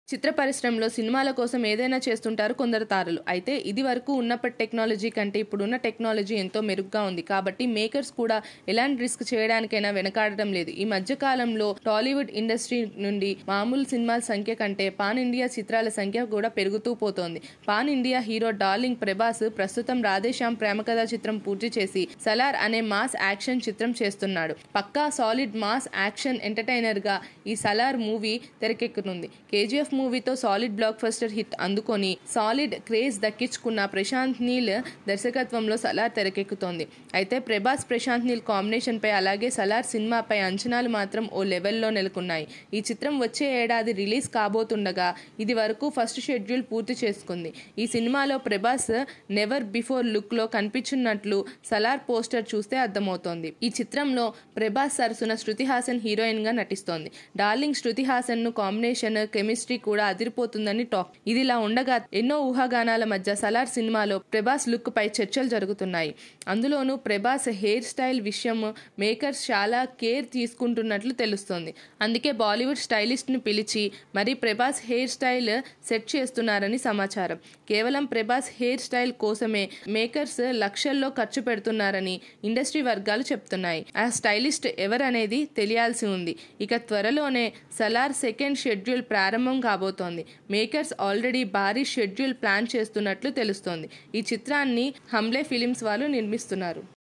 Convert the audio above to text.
చిత్ర పరిశ్రమలో సినిమాల కోసం ఏదైనా చేస్తుంటారు కొందరు తారలు అయితే ఇది వరకు ఉన్నప్పటి టెక్నాలజీ కంటే ఇప్పుడున్న టెక్నాలజీ ఎంతో మెరుగ్గా ఉంది కాబట్టి మేకర్స్ కూడా ఎలాంటి రిస్క్ చేయడానికైనా వెనకాడటం లేదు ఈ మధ్య కాలంలో టాలీవుడ్ ఇండస్ట్రీ నుండి మామూలు సినిమాల సంఖ్య కంటే పాన్ ఇండియా చిత్రాల సంఖ్య కూడా పెరుగుతూ పోతోంది pan India hero darling Prabhas ప్రస్తుతం రాధేశ్యామ్ ప్రేమ కథా చిత్రం పూర్తి చేసి సలార్ అనే మాస్ యాక్షన్ చిత్రం చేస్తున్నాడు పక్కా సాలిడ్ మాస్ యాక్షన్ ఎంటర్టైనర్ గా ఈ సలార్ మూవీ తెరకెక్కుతుంది కేజీఎఫ్ మూవీతో సాలిడ్ బ్లాక్ బస్టర్ హిట్ అందుకొని సాలిడ్ క్రేజ్ దక్కించుకున్న ప్రశాంత్ నీల్ దర్శకత్వంలో సలార్ తెరకెక్కుతోంది అయితే ప్రభాస్ ప్రశాంత్ నీల్ కాంబినేషన్ పై అలాగే సలార్ సినిమాపై అంచనాలు మాత్రం ఓ లెవెల్లో నెలకొన్నాయి ఈ చిత్రం వచ్చే ఏడాది రిలీజ్ కాబోతుండగా ఇది వరకు ఫస్ట్ షెడ్యూల్ పూర్తి చేసుకుంది ఈ సినిమాలో ప్రభాస్ నెవర్ బిఫోర్ లుక్ లో కనిపించున్నట్లు సలార్ పోస్టర్ చూస్తే అర్థమవుతోంది ఈ చిత్రంలో ప్రభాస్ సరసన శృతి హాసన్ హీరోయిన్ గా నటిస్తోంది డార్లింగ్ శృతి హాసన్ ను కాంబినేషన్ కెమిస్ట్రీ కూడా అదిరిపోతుందని టాక్ ఇదిలా ఉండగా ఎన్నో ఊహాగానాల మధ్య సలార్ సినిమాలో ప్రభాస్ లుక్ పై చర్చలు జరుగుతున్నాయి అందులోనూ ప్రభాస్ హెయిర్ స్టైల్ విషయం మేకర్స్ చాలా కేర్ తీసుకుంటున్నట్లు తెలుస్తోంది అందుకే బాలీవుడ్ స్టైలిస్ట్ ని పిలిచి మరీ ప్రభాస్ హెయిర్ స్టైల్ సెట్ చేస్తున్నారని సమాచారం కేవలం ప్రభాస్ హెయిర్ స్టైల్ కోసమే మేకర్స్ లక్షల్లో ఖర్చు పెడుతున్నారని ఇండస్ట్రీ వర్గాలు చెప్తున్నాయి ఆ స్టైలిస్ట్ ఎవరనేది తెలియాల్సి ఉంది ఇక త్వరలోనే సలార్ సెకండ్ షెడ్యూల్ ప్రారంభం కాబోతోంది మేకర్స్ ఆల్రెడీ భారీ షెడ్యూల్ ప్లాన్ చేస్తున్నట్లు తెలుస్తోంది ఈ చిత్రాన్ని హమ్లే ఫిలిమ్స్ వాళ్ళు నిర్మిస్తున్నారు